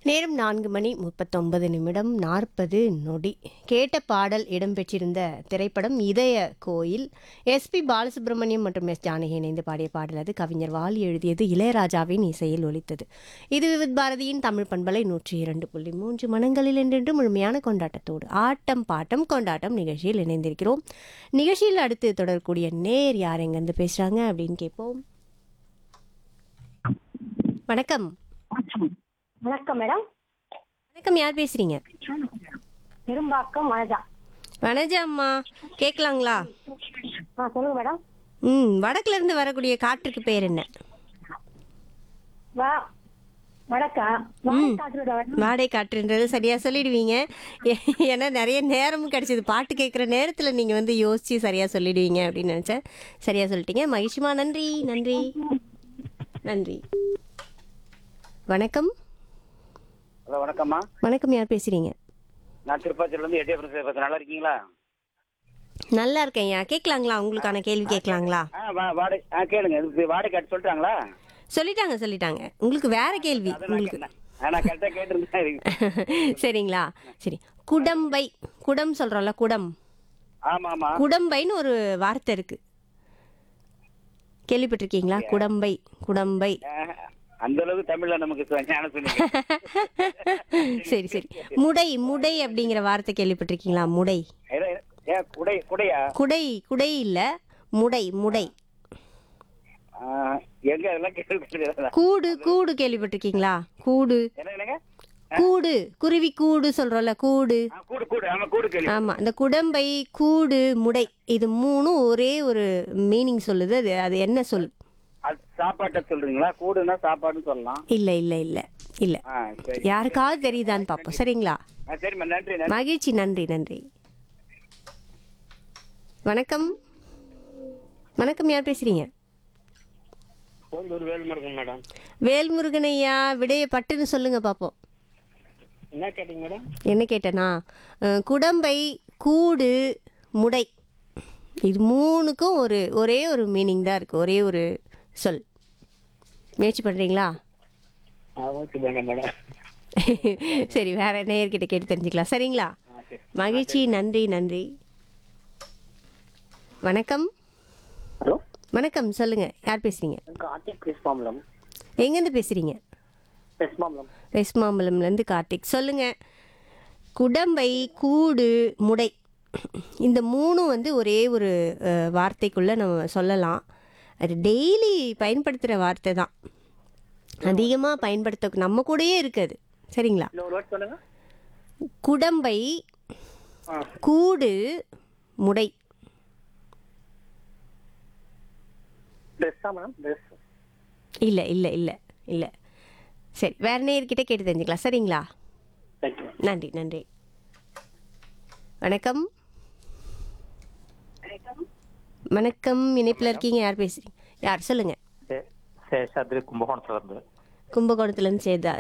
நேரம் நான்கு மணி முப்பத்தொன்பது நிமிடம் நாற்பது நொடி கேட்ட பாடல் இடம்பெற்றிருந்த திரைப்படம் இதய கோயில் எஸ்பி பாலசுப்ரமணியம் மற்றும் எஸ் ஜானகி இணைந்து பாடிய பாடல் அது கவிஞர் வாலி எழுதியது இளையராஜாவின் இசையில் ஒலித்தது இது விவித் பாரதியின் தமிழ் பண்பலை நூற்றி இரண்டு புள்ளி மூன்று மனங்களில் என்றென்று முழுமையான கொண்டாட்டத்தோடு ஆட்டம் பாட்டம் கொண்டாட்டம் நிகழ்ச்சியில் இணைந்திருக்கிறோம் நிகழ்ச்சியில் அடுத்து தொடரக்கூடிய நேர் யார் எங்கேருந்து பேசுகிறாங்க அப்படின்னு கேட்போம் வணக்கம் வணக்கம் மேடம் வணக்கம் யார் பேசுறீங்க பெரும்பாக்கம் வனஜா வனஜா அம்மா கேட்கலாங்களா ஆ சொல்லுங்க மேடம் ம் வடக்குல இருந்து வரக்கூடிய காற்றுக்கு பேர் என்ன வா வணக்கம் காற்றுட வாடகை காற்றுன்றது சரியா சொல்லிடுவீங்க ஏ- ஏன்னா நிறைய நேரமும் கிடைச்சது பாட்டு கேட்குற நேரத்தில் நீங்கள் வந்து யோசிச்சு சரியா சொல்லிடுவீங்க அப்படின்னு நினச்சேன் சரியா சொல்லிட்டீங்க மகிழ்ச்சிமா நன்றி நன்றி நன்றி வணக்கம் ஹலோ வணக்கம்மா வணக்கம் யார் பேசுறீங்க நான் திருப்பாச்சியிலேருந்து எட்டே பேசுகிறேன் நல்லா இருக்கீங்களா நல்லா இருக்கேன்யா கேட்கலாங்களா உங்களுக்கான கேள்வி கேட்கலாங்களா ஆ வா வாடகை ஆ கேளுங்க இது வாடகை காட்டு சொல்லிட்டாங்களா சொல்லிட்டாங்க சொல்லிட்டாங்க உங்களுக்கு வேற கேள்வி அதை நான் உங்களுக்கு கேட்டேன். ஆ, நான் கரெக்டாக கேட்டிருந்தேன் சரிங்களா சரி குடம்பை குடம் சொல்றோம்ல குடம் ஆமாம் ஆமாம் குடம்பைன்னு ஒரு வார்த்தை இருக்கு கேள்விப்பட்டிருக்கீங்களா குடம்பை குடம்பை அந்த அளவுக்கு தமிழ்ல நமக்கு சொ- ஞானம் சொன்னீங்க சரி சரி முடை முடை அப்படிங்கிற வார்த்தை கேள்விப்பட்டிருக்கீங்களா முடை ஏதோ- ஏ குடை குடையா குடை குடை இல்ல முடை முடை ஆ, எங்க அதெல்லாம் கேள்வி கூடு கூடு கேள்விப்பட்டிருக்கீங்களா கூடு என்ன என்னங்க கூடு குருவி கூடு சொல்றோம்ல கூடு ஆ, கூடு கூடு ஆமா கூடு கேள்வி ஆமா இந்த குடம்பை கூடு முடை இது மூணும் ஒரே ஒரு மீனிங் சொல்லுது அது அது என்ன சொல் அது சாப்பாட்டை சொல்றீங்களா கூடுனா சாப்பாடுன்னு சொல்லலாம் இல்ல இல்ல இல்ல இல்ல ஆ சரி யாருக்காவது தெரியுதான்னு பார்ப்போம் சரிங்களா ஆ சரிம்மா நன்றி நன்றி மகிழ்ச்சி நன்றி நன்றி வணக்கம் வணக்கம் யார் பேசுறீங்க ஒரு வேலுமருகன் மேடம் வேல்முருகன் ஐயா விடைய பட்டுன்னு சொல்லுங்க பார்ப்போம் என்ன கேட்டீங்க மேடம் என்ன கேட்டேனா அஹ், குடம்பை கூடு முடை இது மூணுக்கும் ஒரு ஒரே ஒரு மீனிங் தான் இருக்கு ஒரே ஒரு சொல் முயற்சி பண்றீங்களா ஓகே மேடம் மேடம் சரி வேற நேயர்கிட்ட கேட்டு தெரிஞ்சுக்கலாம் சரிங்களா மகிழ்ச்சி நன்றி நன்றி வணக்கம் ஹலோ வணக்கம் சொல்லுங்க யார் பேசுறீங்க கார்த்திக் கிறிஸ்பாமலம் எங்கேருந்து பேசுறீங்க கிறிஸ்பாமலம் வெஸ்ட் மாம்பலம்லேருந்து கார்த்திக் சொல்லுங்க குடம்பை கூடு முடை இந்த மூணும் வந்து ஒரே ஒரு அஹ், வார்த்தைக்குள்ள நம்ம சொல்லலாம் அது டெய்லி பயன்படுத்துகிற வார்த்தை தான் அதிகமாக பயன்படுத்த நம்ம கூடயே இருக்குது சரிங்களா இன்னும் ஒரு வேர்ட் சொல்லுங்க குடம்பை ஆ. கூடு முடை ட்ரெஸ்ஸா மேடம் ட்ரெஸ் இல்லை இல்லை இல்லை இல்லை சரி வேற நேர்கிட்ட கேட்டு தெரிஞ்சுக்கலாம் சரிங்களா தேங்க்யூ நன்றி நன்றி வணக்கம் வணக்கம் இணைப்பில் இருக்கீங்க யார் பேசுறீங்க யார் சொல்லுங்க சேஷாத்ரி கும்பகோணத்துல இருந்து கும்பகோணத்துலேருந்து சேதா